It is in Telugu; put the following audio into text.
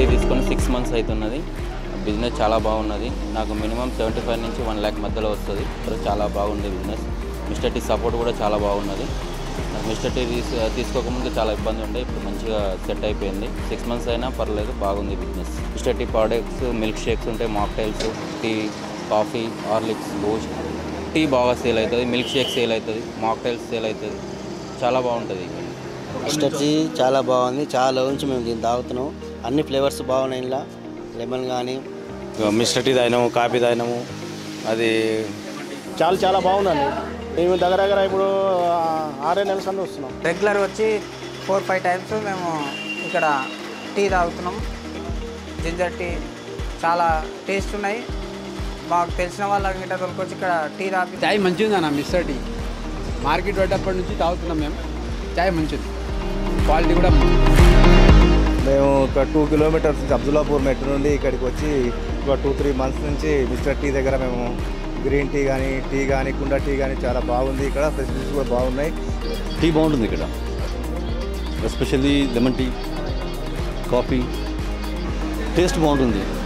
తీసుకొని సిక్స్ మంత్స్ అవుతున్నది బిజినెస్ చాలా బాగున్నది నాకు మినిమం సెవెంటీ ఫైవ్ నుంచి వన్ ల్యాక్ మధ్యలో వస్తుంది ఇప్పుడు చాలా బాగుంది బిజినెస్ మిస్టర్ టీ సపోర్ట్ కూడా చాలా బాగున్నది నాకు మిస్టర్ టీ తీసు తీసుకోకముందు చాలా ఇబ్బంది ఉండే ఇప్పుడు మంచిగా సెట్ అయిపోయింది సిక్స్ మంత్స్ అయినా పర్లేదు బాగుంది business Mister Tea products milk shakes ఉంటాయి mocktails tea coffee Horlicks Boost tea బాగా సేల్ అవుతుంది మిల్క్ షేక్ సేల్ అవుతుంది మాక్టైల్స్ సేల్ అవుతుంది చాలా బాగుంటుంది మిస్టర్ టీ చాలా బాగుంది చాలా నుంచి మేము దీన్ని తాగుతున్నాం అన్ని ఫ్లేవర్స్ బాగున్నాయి ఇలా లెమన్ కానీ మిస్టర్ టీ తాగినాము కాఫీ తాగినాము అది చాలా చాలా బాగుందండి మేము దగ్గర దగ్గర ఇప్పుడు ఆ, ఆరే నెలల సంది వస్తున్నాం రెగ్యులర్ వచ్చి ఫోర్ ఫైవ్ టైమ్స్ మేము ఇక్కడ టీ తాగుతున్నాం జింజర్ టీ చాలా టేస్ట్ ఉన్నాయి మాకు తెలిసిన వాళ్ళ గిట్ట తొలకొచ్చి ఇక్కడ టీ తాపి చాయ్ మంచిగా ఉందన్న మిస్టర్ టీ మార్కెట్ పెట్టేప్పటి నుంచి తాగుతున్నాం మేము చాయ్ మంచిది క్వాలిటీ కూడా మేము ఒక టూ కిలోమీటర్స్ నుంచి అబ్దుల్లాపూర్ మెట్టు నుండి ఇక్కడికి వచ్చి ఒక టూ త్రీ మంత్స్ నుంచి మిస్టర్ టీ దగ్గర మేము గ్రీన్ టీ కానీ టీ కానీ కుండ టీ కానీ చాలా బాగుంది ఇక్కడ ఫెసిలిటీస్ కూడా బాగున్నాయి టీ బాగుంటుంది ఇక్కడ especially lemon tea coffee taste బాగుంటుంది